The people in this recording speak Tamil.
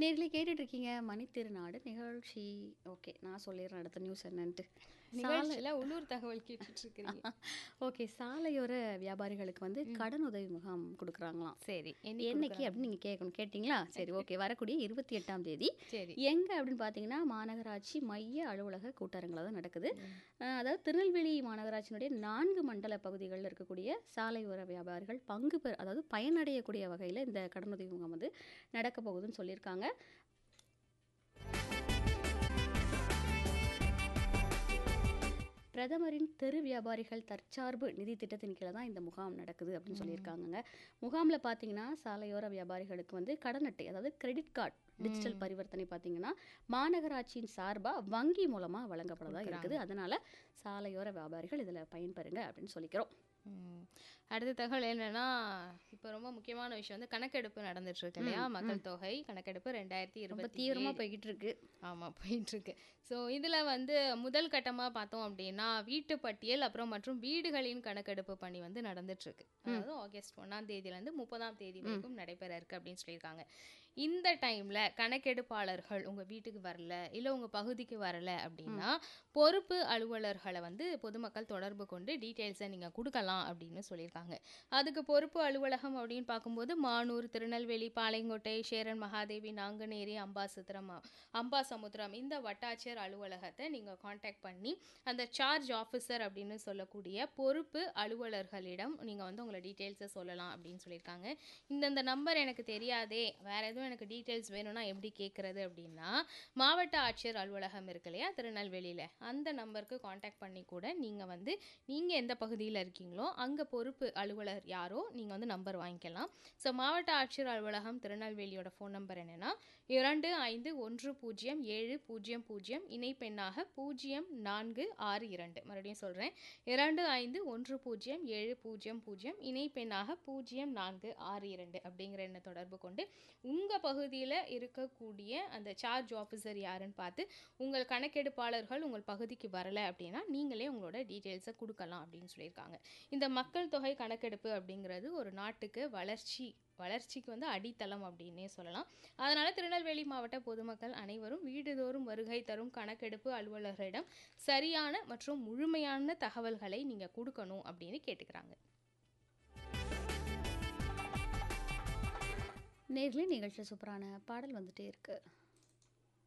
நேர்களே கேட்டுட்டு இருக்கீங்க மணித்திருநாடு நிகழ்ச்சி ஓகே நான் சொல்லிடுறேன் அடுத்த நியூஸ் என்னன்ட்டு சாலை நிகழ்ச்சியில உள்ளூர் தகவல் கேட்டுட்டு இருக்கிறீங்க ஓகே சாலையோர வியாபாரிகளுக்கு வந்து கடன் உதவி முகாம் கொடுக்குறாங்களாம் சரி என்னைக்கு அப்படின்னு நீங்கள் கேட்கணும் கேட்டிங்களா சரி ஓகே வரக்கூடிய இருபத்தி எட்டாம் தேதி சரி எங்கே அப்படின்னு பார்த்தீங்கன்னா மாநகராட்சி மைய அலுவலக கூட்டரங்கில் தான் நடக்குது அஹ் அதாவது திருநெல்வேலி மாநகராட்சியினுடைய நான்கு மண்டல பகுதிகளில் இருக்கக்கூடிய சாலையோர வியாபாரிகள் பங்கு பெற அதாவது பயனடையக்கூடிய வகையில் இந்த கடனுதவி முகாம் வந்து நடக்க போகுதுன்னு சொல்லியிருக்காங்க பிரதமரின் தெரு வியாபாரிகள் தற்சார்பு நிதி திட்டத்தின் கீழே தான் இந்த முகாம் நடக்குது அப்படின்னு சொல்லியிருக்காங்கங்க முகாமில் பார்த்தீங்கன்னா சாலையோர வியாபாரிகளுக்கு வந்து கடன் அட்டை அதாவது கிரெடிட் கார்டு டிஜிட்டல் பரிவர்த்தனை பார்த்தீங்கன்னா மாநகராட்சியின் சார்பாக வங்கி மூலமாக வழங்கப்படதா இருக்குது அதனால சாலையோர வியாபாரிகள் இதில் பயன்பெறுங்க அப்படின்னு சொல்லிக்கிறோம் ம். அடுத்த தகவல் என்னன்னா இப்போ ரொம்ப முக்கியமான விஷயம் வந்து கணக்கெடுப்பு நடந்துட்டு இருக்கு இல்லையா மக்கள் தொகை கணக்கெடுப்பு ரெண்டாயிரத்தி ரொம்ப இருபத்தி தீவிரமாக போய்கிட்டு இருக்கு ஆமாம் போயிட்டுருக்கு ஸோ இதில் வந்து முதல் கட்டமாக பார்த்தோம் அப்படின்னா வீட்டு பட்டியல் அப்புறம் மற்றும் வீடுகளின் கணக்கெடுப்பு பணி வந்து நடந்துட்டுருக்கு அதாவது ஆகஸ்ட் ஒன்றாம் தேதியிலேருந்து முப்பதாம் தேதி வரைக்கும் நடைபெற இருக்கு அப்படின்னு சொல்லியிருக்காங்க இந்த டைமில் கணக்கெடுப்பாளர்கள் உங்கள் வீட்டுக்கு வரல இல்லை உங்கள் பகுதிக்கு வரல அப்படின்னா பொறுப்பு அலுவலர்களை வந்து பொதுமக்கள் தொடர்பு கொண்டு டீட்டெயில்ஸை நீங்கள் கொடுக்கலாம் அப்படின்னு சொல்லியிருக்காங்க அதுக்கு பொறுப்பு அலுவலகம் அப்படின்னு பார்க்கும்போது மானூர் திருநெல்வேலி பாளையங்கோட்டை சேரன் மகாதேவி நாங்குநேரி அம்பாசமுத்திரம் அம்பாசமுத்திரம் இந்த வட்டாட்சியர் அலுவலகத்தை நீங்கள் காண்டாக்ட் பண்ணி அந்த சார்ஜ் ஆஃபீஸர் அப்படின்னு சொல்லக்கூடிய பொறுப்பு அலுவலர்களிடம் நீங்கள் வந்து உங்களை டீட்டெயில்ஸை சொல்லலாம் அப்படின்னு சொல்லியிருக்காங்க இந்தந்த நம்பர் எனக்கு தெரியாதே வேற எதுவும் எனக்கு டீட்டெயில்ஸ் வேணும்னா எப்படி கேட்குறது அப்படின்னா மாவட்ட ஆட்சியர் அலுவலகம் இருக்கு இல்லையா திருநெல்வேலியில் அந்த நம்பருக்கு காண்டாக்ட் பண்ணி கூட நீங்கள் வந்து நீங்கள் எந்த பகுதியில் இருக்கீங்களோ அங்கே பொறுப்பு அலுவலர் யாரோ நீங்கள் வந்து நம்பர் வாங்கிக்கலாம் ஸோ மாவட்ட ஆட்சியர் அலுவலகம் திருநெல்வேலியோட ஃபோன் நம்பர் என்னென்னா இரண்டு ஐந்து ஒன்று பூஜ்ஜியம் ஏழு பூஜ்ஜியம் பூஜ்ஜியம் இணைப்பெண்ணாக பூஜ்ஜியம் நான்கு ஆறு இரண்டு மறுபடியும் சொல்கிறேன் இரண்டு ஐந்து ஒன்று பூஜ்ஜியம் ஏழு பூஜ்ஜியம் பூஜ்ஜியம் இணைப்பெண்ணாக பூஜ்ஜியம் நான்கு ஆறு இரண்டு அப்படிங்கிற எண்ணை தொடர்பு கொண்டு உங்கள் பகுதியில் இருக்கக்கூடிய அந்த சார்ஜ் ஆஃபீஸர் யாருன்னு பார்த்து உங்கள் கணக்கெடுப்பாளர்கள் உங்கள் பகுதிக்கு வரலை அப்படின்னா நீங்களே உங்களோட டீட்டெயில்ஸை கொடுக்கலாம் அப்படின்னு சொல்லியிருக்காங்க இந்த மக்கள் தொகை கணக்கெடுப்பு அப்படிங்கிறது ஒரு நாட்டுக்கு வளர்ச்சி வளர்ச்சிக்கு வந்து அடித்தளம் அப்படின்னே சொல்லலாம் அதனால் திருநெல்வேலி மாவட்ட பொதுமக்கள் அனைவரும் வீடுதோறும் வருகை தரும் கணக்கெடுப்பு அலுவலர்களிடம் சரியான மற்றும் முழுமையான தகவல்களை நீங்கள் கொடுக்கணும் அப்படின்னு கேட்டுக்கிறாங்க நேர்களே நிகழ்ச்சியில் சூப்பரான பாடல் வந்துட்டே இருக்கு